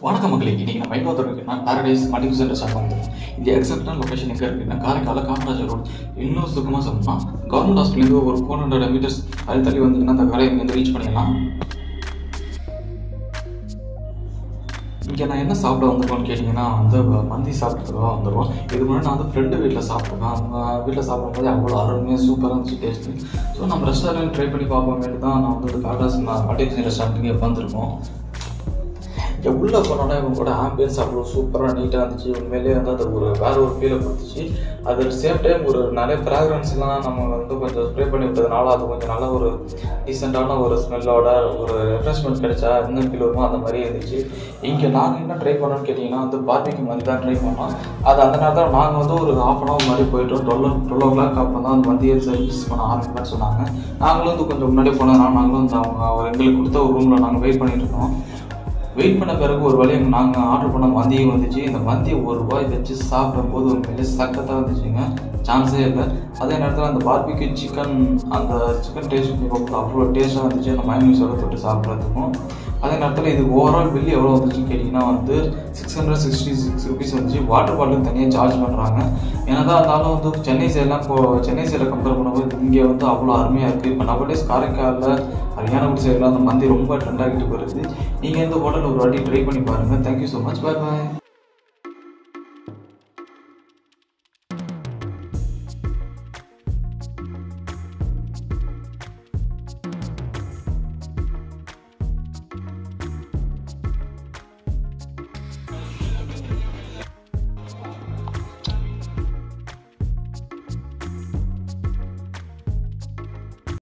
வணக்கம் மக்களே இன்னைக்கு நம்ம எங்கே வந்திருக்கோம்னா பாரடைஸ் மல்டி சென்டர் ஷாப் வந்து இந்த எக்ஸாக்டான லொகேஷன் எங்கே இருக்குன்னா காரைக்கால காமராஜர் ரோட் இன்னும் சுத்தமாக சொல்லணும்னா கவர்மெண்ட் ஹாஸ்பிட்டலேருந்து ஒரு ஃபோர் ஹண்ட்ரட் மீட்டர்ஸ் அது தள்ளி வந்தீங்கன்னா அந்த கடையை இங்கேருந்து ரீச் பண்ணிடலாம் இங்கே நான் என்ன சாப்பிட வந்திருக்கோன்னு கேட்டிங்கன்னா வந்து மந்தி சாப்பிட்றதுக்காக வந்துடுவோம் இது முன்னாடி நான் வந்து ஃப்ரெண்டு வீட்டில் சாப்பிட்ருக்கேன் அவங்க வீட்டில் சாப்பிடும்போது அவ்வளோ அருமையாக சூப்பராக இருந்துச்சு டேஸ்ட்டு ஸோ நம்ம ரெஸ்டாரண்ட் ட்ரை பண்ணி பார்ப்போமேட்டு தான் நான் வந்து காட்டாஸ் மல்டி ரெஸ்டாரண்ட்டுக்கு உட்காந்துருக்கோம் இங்கே உள்ளே போனோன்னா இவங்க கூட ஆம்பியன்ஸ் அவ்வளோ சூப்பராக நீட்டாக இருந்துச்சு உண்மையிலேயே வந்து அது ஒரு வேற ஒரு ஃபீலை கொடுத்துச்சு அது சேம் டைம் ஒரு நிறைய ஃப்ராக்ரன்ஸ்லாம் நம்ம வந்து கொஞ்சம் ஸ்ப்ரே பண்ணி விட்டதுனால அது கொஞ்சம் நல்ல ஒரு டீசெண்டான ஒரு ஸ்மெல்லோட ஒரு ரெஃப்ரெஷ்மெண்ட் கிடைச்சா என்ன ஃபீல் வருமோ அந்த மாதிரி இருந்துச்சு இங்கே நாங்கள் என்ன ட்ரை பண்ணோம்னு கேட்டிங்கன்னா வந்து பார்பிக்கு மாதிரி தான் ட்ரை பண்ணோம் அது அந்த நேரத்தில் தான் நாங்கள் வந்து ஒரு ஹாஃப் அன் ஹவர் மாதிரி போயிட்டோம் டுவெல் டுவெல் ஓ கிளாக் அப்புறம் தான் அந்த மந்தியை சர்வீஸ் பண்ண ஆரம்பிப்பேன்னு சொன்னாங்க நாங்களும் வந்து கொஞ்சம் முன்னாடி போனதுனால நாங்களும் வந்து அவங்க அவர் எங்களுக்கு கொடுத்த ஒரு ரூமில் நாங்கள் வெயிட் பண்ணிட்டு இருக்கோம் வெயிட் பண்ண பிறகு ஒரு வழி நாங்கள் ஆர்டர் பண்ண மந்தியும் வந்துச்சு இந்த மந்தியை ஒரு ரூபாய் வச்சு சாப்பிடும்போது ஒரு பெரிய சக்கத்தாக இருந்துச்சுங்க சான்ஸே இல்லை அதே நேரத்தில் அந்த பார்பிக்யூ சிக்கன் அந்த சிக்கன் டேஸ்ட் அவ்வளோ டேஸ்ட்டாக இருந்துச்சு அந்த மயனீஸோட தொட்டு சாப்பிட்றதுக்கும் அதே நேரத்தில் இது ஓவரால் பில் எவ்வளோ வந்துச்சுன்னு கேட்டிங்கன்னா வந்து six hundred sixty six rupees வந்துச்சு வாட்டர் பாட்டில் தனியாக சார்ஜ் பண்ணுறாங்க என்னதான் இருந்தாலும் வந்து சென்னை சைடெலாம் இப்போ சென்னை சைடில் கம்பேர் பண்ணும்போது இங்கே வந்து அவ்வளோ அருமையாக இருக்குது இப்போ நவடேஸ் காரைக்காலில் ஹரியானாபுரி சைடில் அந்த மந்தி ரொம்ப ட்ரெண்ட் ஆகிட்டு வருது நீங்கள் இந்த ஹோட்டல் ஒரு வாட்டி ட்ரை பண்ணி பாருங்கள் தேங்க்யூ ஸோ மச் பாய் பாய்